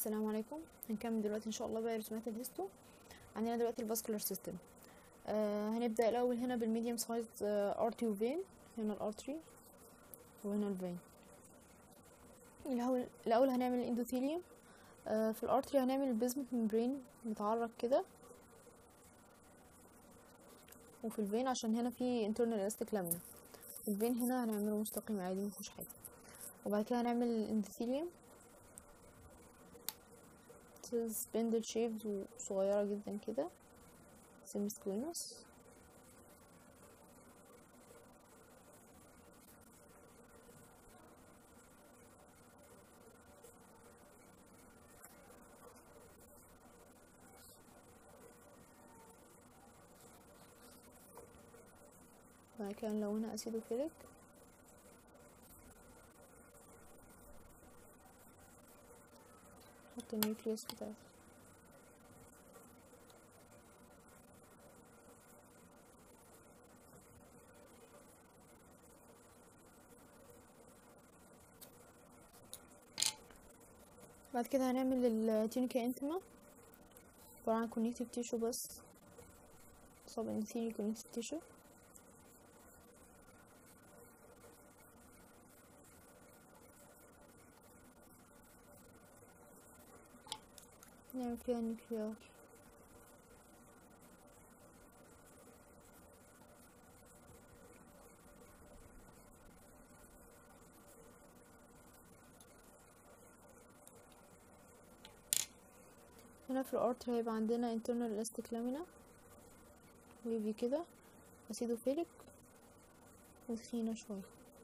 السلام عليكم هنكمل دلوقتي ان شاء الله بقى رسومات الهيستو عندنا دلوقتي الفاسكولار سيستم آه هنبدا الاول هنا بالميديوم سايز ارتري وفين هنا الارتري وهنا الفين الاول الاول هنعمل الاندوثيليوم آه في الارتري هنعمل البيزمنت ممبرين متعرج كده وفي الفين عشان هنا في internal elastic lamina الفين هنا هنعمله مستقيم عادي مفيهوش حاجه وبعد كده هنعمل الاندوثيليوم سبندل شيبز وصغيرة جدا كده سيمي سكوينوس بعد كده نلونها اسيدوفيليك نحط النيوكليوس بتاعتها بعد كده هنعمل التونيكا انتما عبارة عن كونكتيف تيشو بس صاب اندثيري كونكتيف تيشو نعمل فيها نيوكليار هنا في الارت هيبقى عندنا internal elastic lamina ويبي كده اسيدوفيليك وتخينة شوية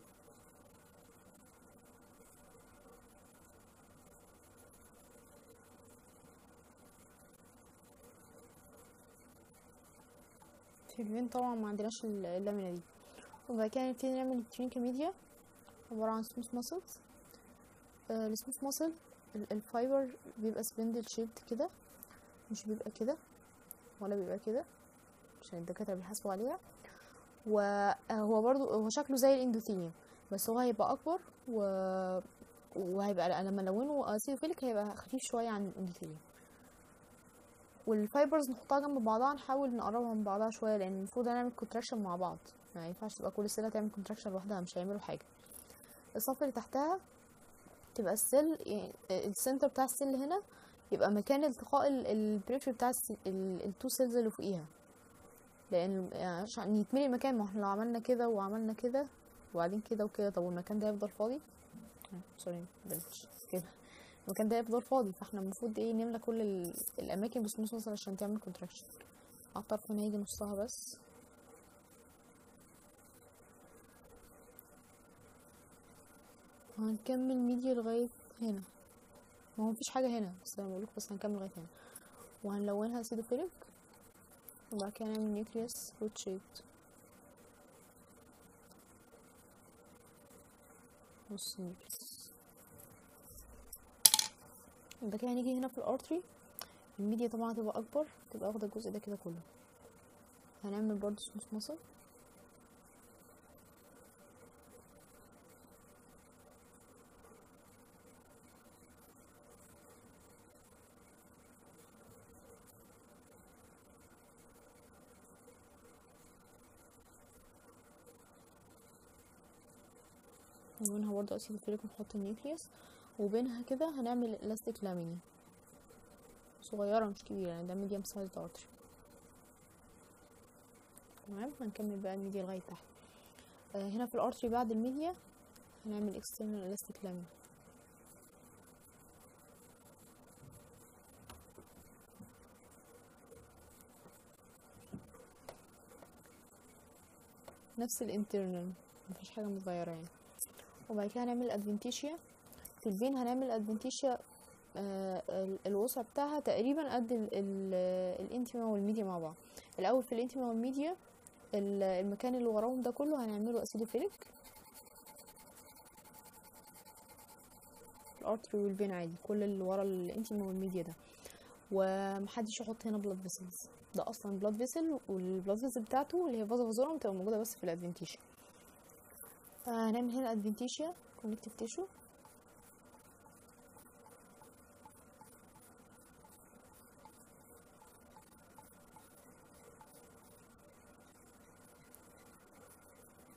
في الفين طبعا ما عندناش اللامينا دي وبعد كده نبتدي نعمل الترينكا ميديا عبارة عن سموث ماسلز آه السموث ماسل الفايبر بيبقى سبندل شيبد كده مش بيبقى كده ولا بيبقى كده عشان الدكاترة بيحاسبوا عليها وهو برضو هو شكله زي الاندوثيليوم بس هو هيبقى اكبر و... وهيبقى لما نلونه اسيدوفيليك هيبقى خفيف شوية عن الاندوثيليوم والفايبرز نحطها جنب بعضها نحاول نقربها من بعضها شويه لان المفروض نعمل كونتراكشن مع بعض ما ينفعش تبقى كل سيله تعمل كونتراكشن لوحدها مش هيعملوا حاجه الصف اللي تحتها تبقى السيل يعني السنتر بتاع السيل هنا يبقى مكان التقاء البريفري بتاع التو سيلز اللي فوقيها لان عشان يتملي المكان ما احنا لو عملنا كده وعملنا كده وبعدين كده وكده طب والمكان ده هيفضل فاضي سوري بلاش كده المكان ده يفضل فاضي فاحنا المفروض ايه نملى كل ال... الاماكن بسموث مثلا عشان تعمل كونتراكشن على الطرف هنا يجي نصها بس هنكمل ميديا لغاية هنا ما هو مفيش حاجة هنا بس انا بقولك بس هنكمل لغاية هنا وهنلونها سيدوفيليك وبعد كده نعمل نيوكليوس روت شيبد نص نيوكليوس بعد كده هنيجي هنا في الارتري الميديا طبعا هتبقى اكبر تبقى واخده الجزء ده كده كله هنعمل برضو سموث مصل وبينها برضو اسيدوفيليك نحط النيوكليوس وبينها كده هنعمل الاستيك لاميني صغيرة مش كبيرة يعني ده ميديم سايز ارتري تمام هنكمل بقى الميديا لغاية تحت آه هنا في الارتري بعد الميديا هنعمل اكسترنال الاستيك لاميني نفس الانترنال مفيش حاجة متغيرة يعني وبعد كده هنعمل ادفنتيشيا في الفين هنعمل ادفنتيشيا آه الوسع بتاعها تقريبا قد الانتيما والميديا مع بعض الاول في الانتيما والميديا المكان اللي وراهم ده كله هنعمله اسيدوفيليك الارتري والفين عادي كل اللي ورا الانتيما والميديا ده ومحدش يحط هنا بلاد فيسلز ده اصلا بلاد فيسل والبلاد فيسل بتاعته اللي هي فازا فازورم بتبقى موجوده بس في الادفنتيشيا هنعمل هنا ادفنتيشيا كونكتيف تيشو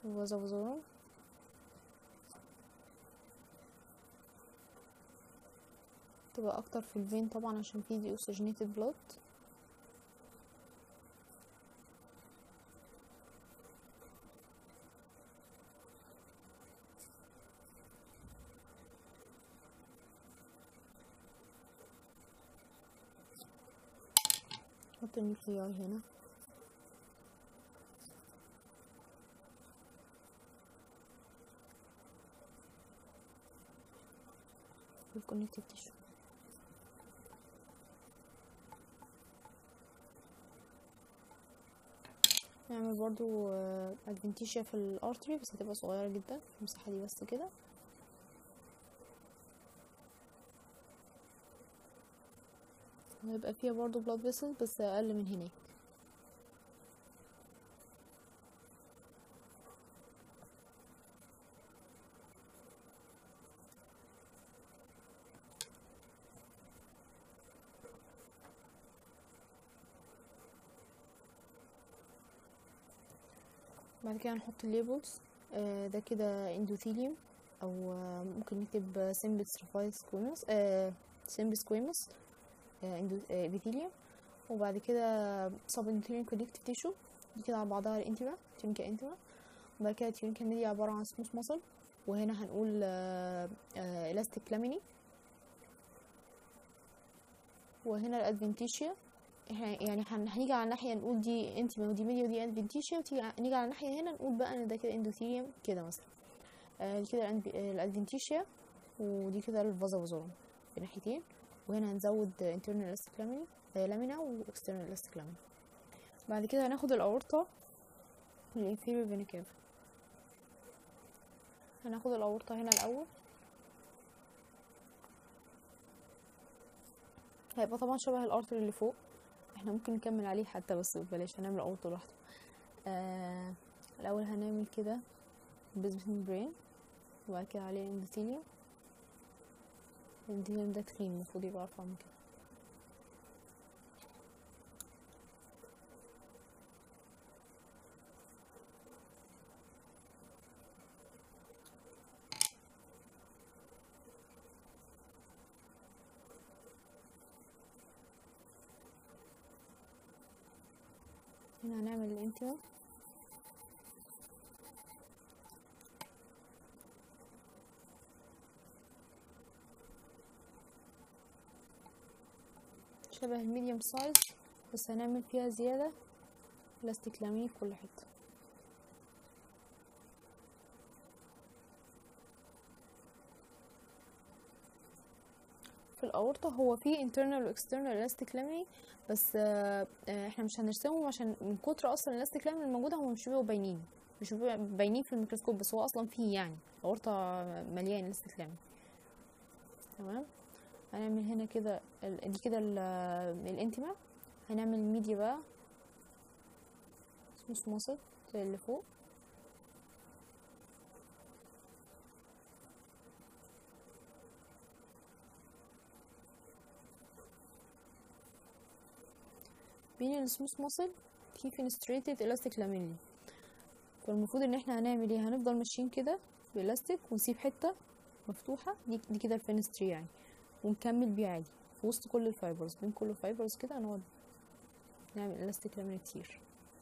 وفازافازورم تبقى اكتر في الفين طبعا عشان في دي اوكسجينيتد بلود نحط النيوكلياي هنا الكونكتيف تيشو نعمل برضو ادفنتيشيا في الارتري بس هتبقى صغيرة جدا في المساحة دي بس كده هيبقى فيها برضو بلاد فيسل بس اقل من هناك بعد كده هنحط الليبلز آه ده كده اندوثيليوم او آه ممكن نكتب سيمبل سترافايد سكويموس سيمبل سكويموس ابيثيليوم وبعد كده سب اندوثيليوم كونكتيف تيشو دي كده على بعضها الانتما تيونيكا انتما وبعد كده تيونيكا ميديا عبارة عن سموث ماسل وهنا هنقول الاستيك لاميني وهنا الادفنتيشيا احنا يعني هنيجي على ناحية نقول دي انتما ودي ميديا ودي ادفنتيشيا وتيجي نيجي على ناحية هنا نقول بقى ان ده كده اندوثيليوم كده مثلا آه دي كده الادفنتيشيا ودي كده الفازافازورم بناحيتين وهنا هنزود internal elastic lamina لامينا و external elastic lamina بعد كده هناخد الأورطة من inferior vena cava هناخد الأورطة هنا الأول هيبقى طبعا شبه الارتري اللي فوق احنا ممكن نكمل عليه حتى بس بلاش هنعمل اورطه لوحده آه الاول هنعمل كده بيزمنت برين وبعد كده عليه اندوثيليوم الاندوثيليوم ده تخين المفروض يبقى ارفع من كده هنا هنعمل الانتما شبه الميديوم سايز بس هنعمل فيها زيادة لاستيك لامين في كل حتة في الأورطة هو فيه internal و external elastic lamina بس آه احنا مش هنرسمهم عشان من كتر اصلا الاستيك لامين الموجودة هم مش بيبقوا باينين مش بيبقوا باينين في الميكروسكوب بس هو اصلا فيه يعني الأورطة مليان الاستيك لامين تمام هنعمل هنا كده دي كده الانتما هنعمل الميديا بقى سموث ماسل زي اللي فوق بين السموث ماسل في فينستريتد الاستيك لاميني فالمفروض ان احنا هنعمل ايه هنفضل ماشيين كده بالاستيك ونسيب حته مفتوحه دي, دي كده الفينستري يعني ونكمل بيه عادي في وسط كل الفايبرز بين كل الفايبرز كده هنقعد نعمل الاستيك لامين كتير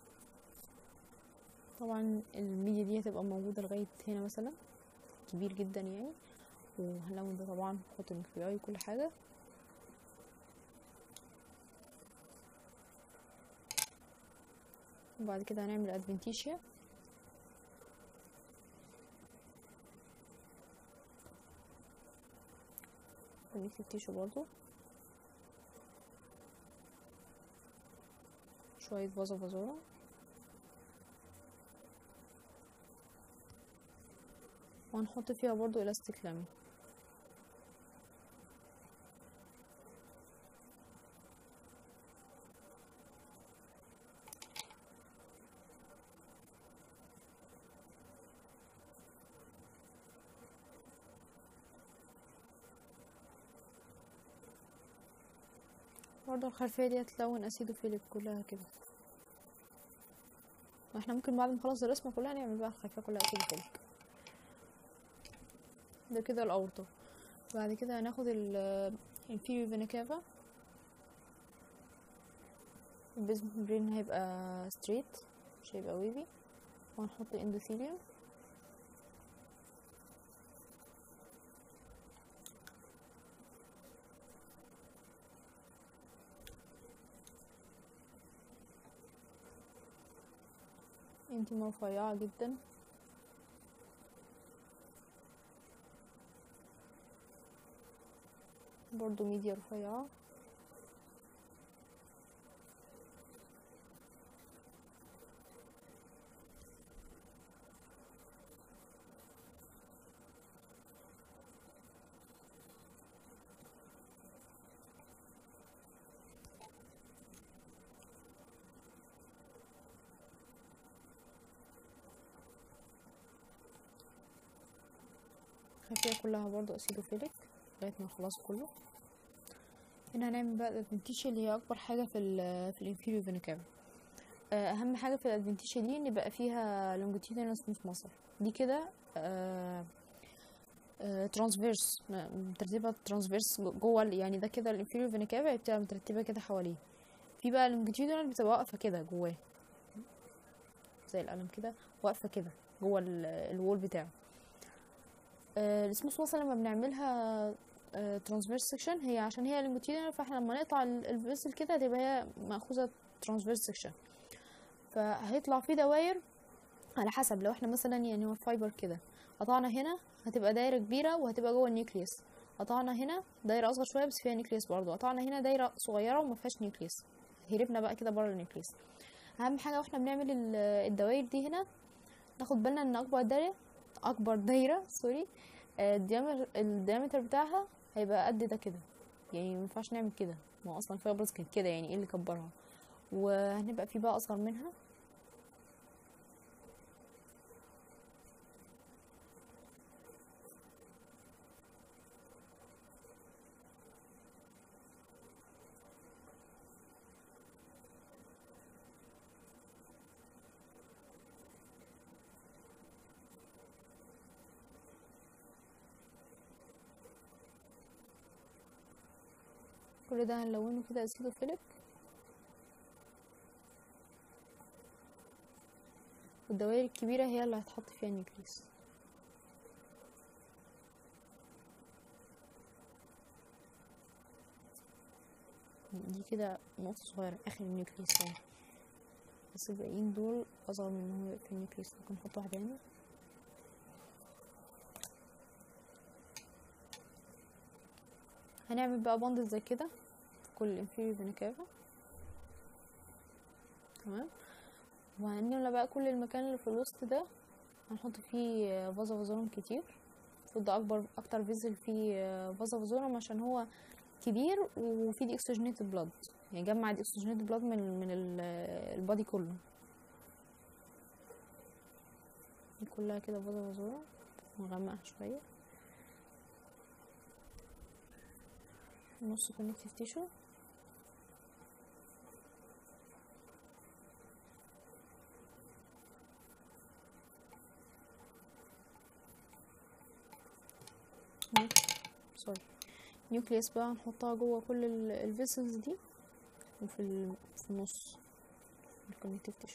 طبعا الميديا دي هتبقى موجودة لغاية هنا مثلا كبير جدا يعني وهنلون ده طبعا نحط النيوكلياي وكل حاجة وبعد كده هنعمل ادفنتيشيا ونكتب تيشو برضو شوية فازا فازورا وهنحط فيها برضو الاستيك لامين برضه الخلفية دي هتلون اسيدوفيليك كلها كده واحنا ممكن بعد ما نخلص الرسمة كلها نعمل بقى الخلفية كلها اسيدوفيليك ده كده الأورطة بعد كده هناخد ال inferior vena cava البيز برين هيبقى straight مش هيبقى wavy وهنحط endothelium انتي رفيعة جدا برضو ميديا رفيعة الخلفية كلها برضو اسيدوفيليك لغاية ما نخلص كله هنا هنعمل بقى الادفنتيشيا اللي هي اكبر حاجة في ال في الانفيريور فينا كافا اهم حاجة في الادفنتيشيا دي ان بقى فيها longitudinal smooth muscle دي كده ترانسفيرس مترتبة ترانسفيرس جوه ال- يعني ده كده الانفيريور فينا كافا بتبقى مترتبة كده حواليه في بقى longitudinal بتبقى واقفة كده جواه زي القلم كده واقفة كده جوه ال- الوول بتاعه آه، السموث ماسل لما بنعملها ترانسفيرس سيكشن هي عشان هي لونجيتيودنال فاحنا لما نقطع الفيسل كده هتبقى هي مأخوذة ترانسفيرس سيكشن فهيطلع فيه دواير على حسب لو احنا مثلا يعني هو فايبر كده قطعنا هنا هتبقى دايرة كبيرة وهتبقى جوه النيوكليوس قطعنا هنا دايرة أصغر شوية بس فيها نيوكليوس برضو قطعنا هنا دايرة صغيرة وما فيهاش نيوكليوس هربنا بقى كده بره النيوكليوس أهم حاجة واحنا بنعمل ال- الدواير دي هنا ناخد بالنا ان اكبر دايرة اكبر دايرة سوري الديامتر الديامتر بتاعها هيبقى قد ده كده يعني ما ينفعش نعمل كده ما هو اصلا فايبرز كانت كده يعني ايه اللي كبرها وهنبقى في بقى اصغر منها كل ده هنلونه كده اسيدوفيليك والدوائر الكبيرة هي اللي هتحط فيها النيوكليس دي كده نقطة صغيرة آخر النيوكليس يعني بس الباقيين دول أصغر من إن هو في النيوكليس ممكن نحط واحدة هنا هنعمل بقى بندل زي كده في كل الانفيريور فينا كافا تمام وهنملى بقى كل المكان اللي في الوسط ده هنحط فيه فازا فازورم كتير المفروض ده اكبر اكتر فيزل فيه فازا فازورم عشان هو كبير وفيه دي اكسجينيتد بلاد يعني جمع دي اكسجينيتد بلاد من من ال- البادي كله دي كلها كده فازا فازورم نغمقها شويه نص كونكتيف تيشو سوري نيوكليس بقى نحطها جوه كل الفيسلز دي وفي ال- في النص الكونكتيف تيشو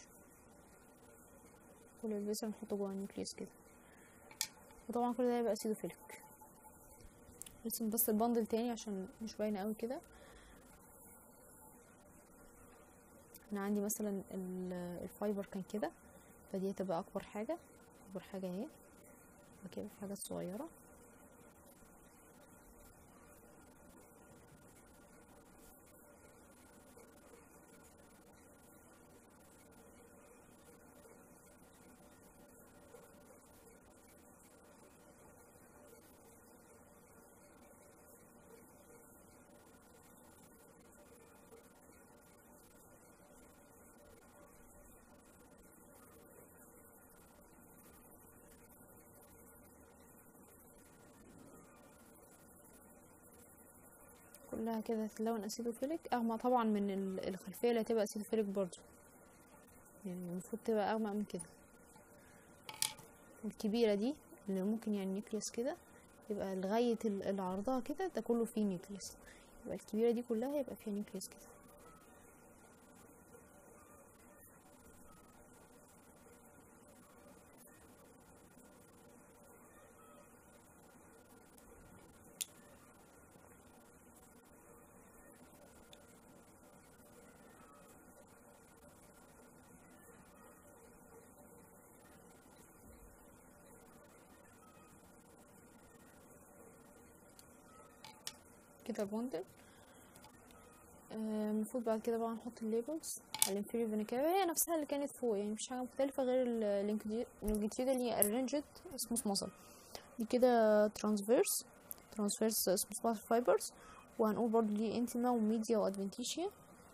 كل الفيسل نحطه جوه النيوكليس كده وطبعا كل ده يبقى اسيدوفيليك نرسم بس البندل تاني عشان مش باينه قوي كده انا عندي مثلا ال- الفايبر كان كده فدي هتبقى اكبر حاجه اكبر حاجه اهي بعد كده في حاجات صغيره كلها كده هتتلون اسيدوفيليك اغمى طبعا من ال- الخلفيه اللي هتبقى اسيدوفيليك برضو يعني المفروض تبقى اغمق من كده الكبيرة دي اللي ممكن يعني نيوكليوس كده يبقى لغاية ال- اللي عرضها كده ده كله فيه نيوكليوس يبقى الكبيرة دي كلها يبقى فيها نيوكليوس كده كده بوندل آه، المفروض بعد كده بقى نحط الليبلز على الانفيريور فينا كافا هي نفسها اللي كانت فوق يعني مفيش حاجة مختلفة غير اللونجيتيود اللي هي arranged اسمه muscle دي كده transverse transverse اسمه fibers وهنقول برضو دي انتما وميديا وادفنتيشيا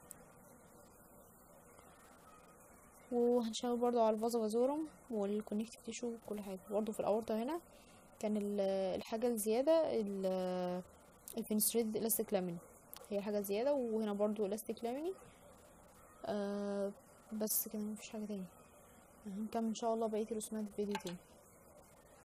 وهنشتغل برضو على الفازا فازورم والكونكتيف تيشو وكل حاجة برضو في الأورطة هنا كان ال- الحاجة الزيادة ال- الفينستريد الاستيك لامين هي حاجة زيادة وهنا برضو الاستيك لاميني آه بس كده مفيش حاجة تاني هنكمل ان شاء الله بقية الرسومات في فيديو تاني